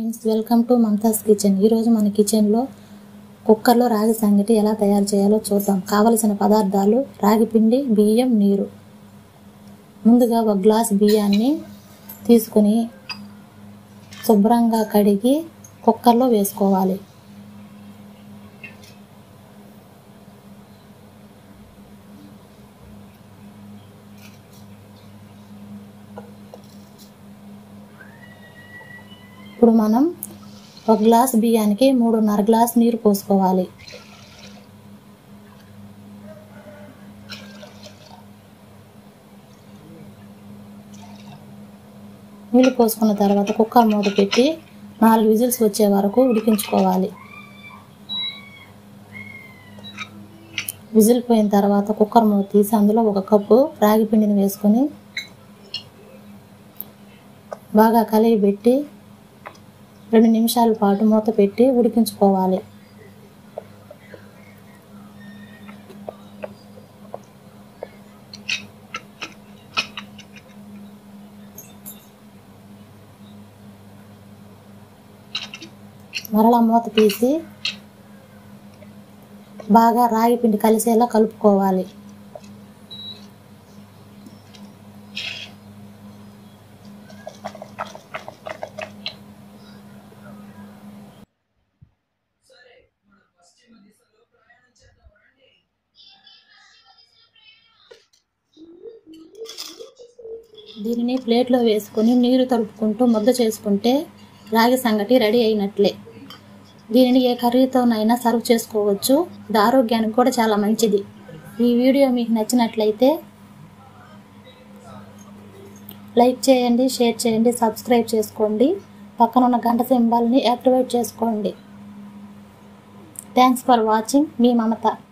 friends welcome to Mamatha's kitchen ఈరోజు మన కిచెన్లో కుక్కర్లో రాగి సంగటి ఎలా తయారు చేయాలో చూద్దాం కావలసిన పదార్థాలు రాగి పిండి బియ్యం నీరు ముందుగా ఒక గ్లాస్ బియ్యాన్ని తీసుకుని శుభ్రంగా కడిగి కుక్కర్లో వేసుకోవాలి ఇప్పుడు మనం ఒక గ్లాస్ బియ్యానికి మూడున్నర గ్లాస్ నీరు పోసుకోవాలి నీళ్ళు పోసుకున్న తర్వాత కుక్కర్ మూత పెట్టి నాలుగు విజిల్స్ వచ్చే వరకు ఉడికించుకోవాలి విజిల్ పోయిన తర్వాత కుక్కర్ మూత తీసి అందులో ఒక కప్పు రాగి పిండిని వేసుకొని బాగా కలిగి పెట్టి రెండు నిమిషాల పాటు మూత పెట్టి ఉడికించుకోవాలి మరలా మూత తీసి బాగా రాగి పిండి కలిసేలా కలుపుకోవాలి దీనిని ప్లేట్లో వేసుకొని నీరు తడుపుకుంటూ ముద్ద చేసుకుంటే రాగి సంగటి రెడీ అయినట్లే దీనిని ఏ కర్రీతోనైనా సర్వ్ చేసుకోవచ్చు ఇది ఆరోగ్యానికి కూడా చాలా మంచిది ఈ వీడియో మీకు నచ్చినట్లయితే లైక్ చేయండి షేర్ చేయండి సబ్స్క్రైబ్ చేసుకోండి పక్కన ఉన్న గంట సింబల్ని యాక్టివేట్ చేసుకోండి థ్యాంక్స్ ఫర్ వాచింగ్ మీ మమత